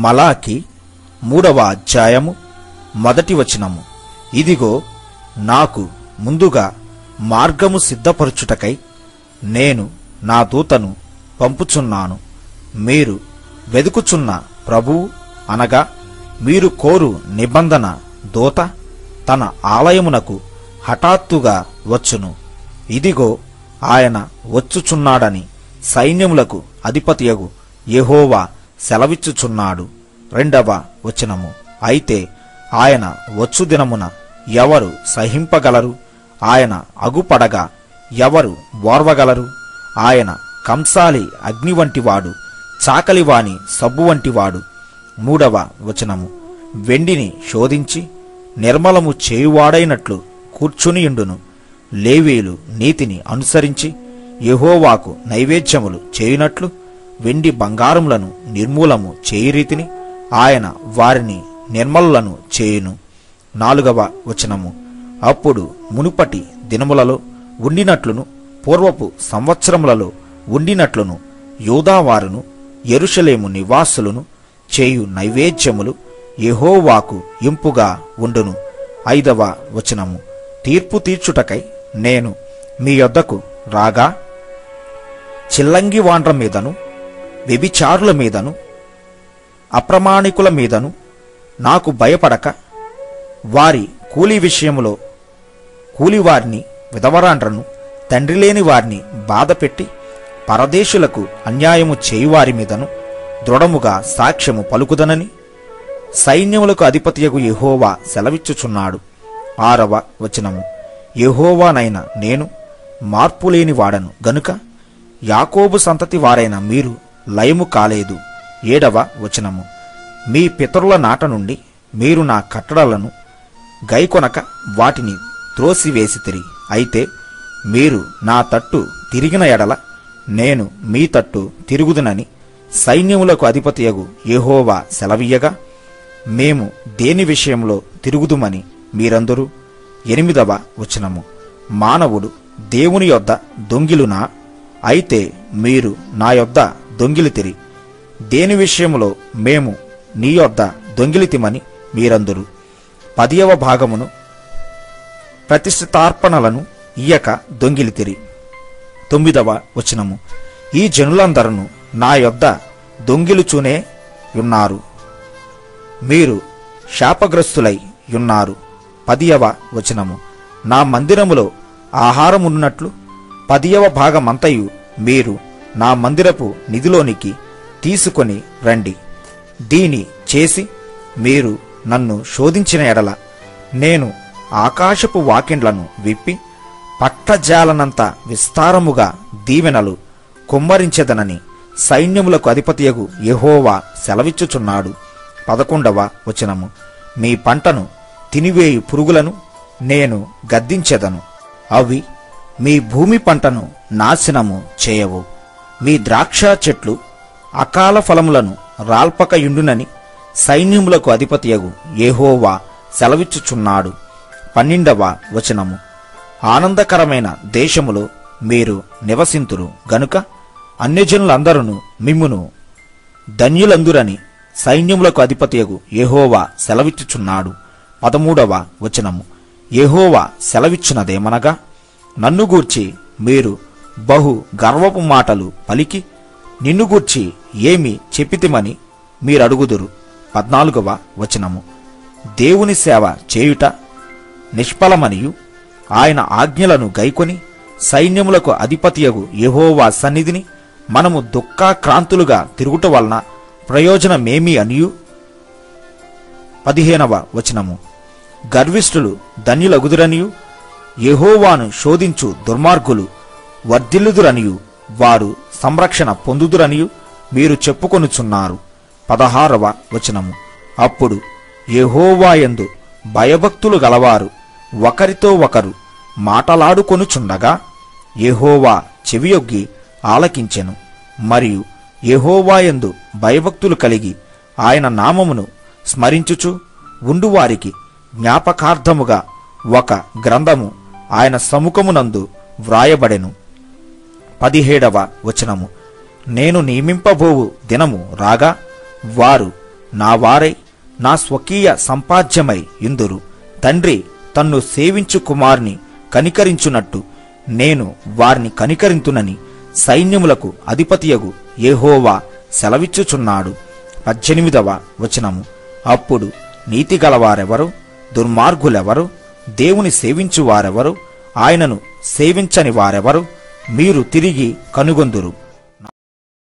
మలాకి మూడవ అధ్యాయము మొదటి వచనము ఇదిగో నాకు ముందుగా మార్గము సిద్ధపరచుటకై నేను నా దూతను పంపుచున్నాను మీరు వెదుకుచున్న ప్రభువు అనగా మీరు కోరు నిబంధన దూత తన ఆలయమునకు హఠాత్తుగా వచ్చును ఇదిగో ఆయన వచ్చుచున్నాడని సైన్యములకు అధిపతియగు యెహోవా సెలవిచ్చుచున్నాడు రెండవ వచనము అయితే ఆయన వచ్చు దినమున ఎవరు సహింపగలరు ఆయన అగుపడగా ఎవరు ఓర్వగలరు ఆయన కంసాలి అగ్ని వంటివాడు చాకలివాని సబ్బు వంటివాడు మూడవ వచనము వెండిని శోధించి నిర్మలము చేయువాడైనట్లు కూర్చునియుండును లేవీలు నీతిని అనుసరించి యెహోవాకు నైవేద్యములు చేయునట్లు వెండి బంగారములను నిర్మూలము చేయురీతిని ఆయన వారిని నిర్మలులను చేయును నాలుగవ వచనము అప్పుడు మునుపటి దినములలో ఉండినట్లును పూర్వపు సంవత్సరములలో ఉండినట్లును యూదావారును యెరూషలేము నివాసులను చేయు నైవేద్యములు యెహోవాకు ఇంపుగా ఉండును ఐదవ వచనము తీర్పు తీర్చుటకై నేను మీ యొద్దకు రాగా చిల్లంగి వాండ్ర మీదను వ్యభిచారుల మీదను అప్రమాణికుల మీదను నాకు భయపడక వారి కూలి విషయములో కూలివారిని విధవరాండ్రను తండ్రి లేని వారిని బాధపెట్టి పరదేశులకు అన్యాయము చేయువారి మీదను దృఢముగా సాక్ష్యము పలుకుదనని సైన్యములకు అధిపతియగు యెహోవా సెలవిచ్చుచున్నాడు ఆరవ వచనము యెహోవానైన నేను మార్పులేని వాడను గనుక యాకోబు సంతతి వారైన మీరు లయము కాలేదు ఏడవ వచనము మీ పితరుల నాట నుండి మీరు నా కట్టడలను గైకొనక వాటిని త్రోసివేసితిరి అయితే మీరు నా తట్టు తిరిగిన ఎడల నేను మీ తట్టు తిరుగుదునని సైన్యములకు అధిపతియగు యెహోవా సెలవీయగా మేము దేని విషయంలో తిరుగుదుమని మీరందరూ ఎనిమిదవ వచనము మానవుడు దేవుని యొద్ద దొంగిలునా అయితే మీరు నా యొద్ద దొంగిలితిరి దేని విషయములో మేము నీ యొద్ద దొంగిలితిమని మీరందరూ పదియవ భాగమును ప్రతిష్ఠితార్పణలను ఇయ్యక దొంగిలితిరి తొమ్మిదవ వచనము ఈ జనులందరూ నా యొద్ద దొంగిలుచూనే ఉన్నారు మీరు శాపగ్రస్తులై యున్నారు పదియవ వచనము నా మందిరములో ఆహారమున్నట్లు పదియవ భాగమంతయు మీరు నా మందిరపు నిధిలోనికి తీసుకొని రండి దీని చేసి మీరు నన్ను శోధించిన ఎడల నేను ఆకాశపు వాకిండ్లను విప్పి పట్టజాలనంత విస్తారముగా దీవెనలు కుమ్మరించెదనని సైన్యములకు అధిపతియగు యెహోవా సెలవిచ్చుచున్నాడు పదకొండవ వచనము మీ పంటను తినివేయు పురుగులను నేను గద్దించెదను అవి మీ భూమి పంటను నాశనము చేయవు మీ ద్రాక్ష చెట్లు అకాల ఫలములను రాల్పక యుండునని సైన్యములకు అధిపతియగు యెహోవా సెలవిచ్చుచున్నాడు పన్నెండవ వచనము ఆనందకరమైన దేశములో మీరు నివసింతురు గనుక అన్యజనులందరూ మిమ్మును ధన్యులందురని సైన్యములకు అధిపతియగు యెహోవా సెలవిచ్చుచున్నాడు పదమూడవ వచనము యెహోవా సెలవిచ్చునదేమనగా నన్ను గూర్చి మీరు బహు గర్వపు మాటలు పలికి నిన్ను గూర్చి ఏమి చెప్పితిమని మీరడుగుదురు పద్నాలుగవ వచనము దేవుని సేవ చేయుట నిష్ఫలమనియు ఆయన ఆజ్ఞలను గైకొని సైన్యములకు అధిపతియగు యెహోవా సన్నిధిని మనము దుఃఖాక్రాంతులుగా తిరుగుట వలన ప్రయోజనమేమి అనియు పదిహేనవ వచనము గర్విష్ఠులు ధన్యులగుదురనియు యెహోవాను శోధించు దుర్మార్గులు వర్ధిల్లుదురనియు వారు సంరక్షణ పొందుదురనియు మీరు చెప్పుకొనుచున్నారు పదహారవ వచనము అప్పుడు యెహోవాయందు భయభక్తులు గలవారు ఒకరితో ఒకరు మాటలాడుకొనుచుండగా యెహోవా చెవియొగ్గి ఆలకించెను మరియు యెహోవాయందు భయభక్తులు కలిగి ఆయన నామమును స్మరించుచు ఉండువారికి జ్ఞాపకార్థముగా ఒక గ్రంథము ఆయన సముఖమునందు వ్రాయబడెను పదిహేడవ వచనము నేను నియమింపబోవు దినము రాగా వారు నా వారై నా స్వకీయ సంపాద్యమై ఇందురు తండ్రి తన్ను సేవించు కుమారుని కనికరించునట్టు నేను వారిని కనికరింతునని సైన్యములకు అధిపతియగు యెహోవా సెలవిచ్చుచున్నాడు పద్దెనిమిదవ వచనము అప్పుడు నీతి గలవారెవరు దుర్మార్గులెవరు దేవుని సేవించువారెవరు ఆయనను సేవించని వారెవరు మీరు తిరిగి కనుగొందురు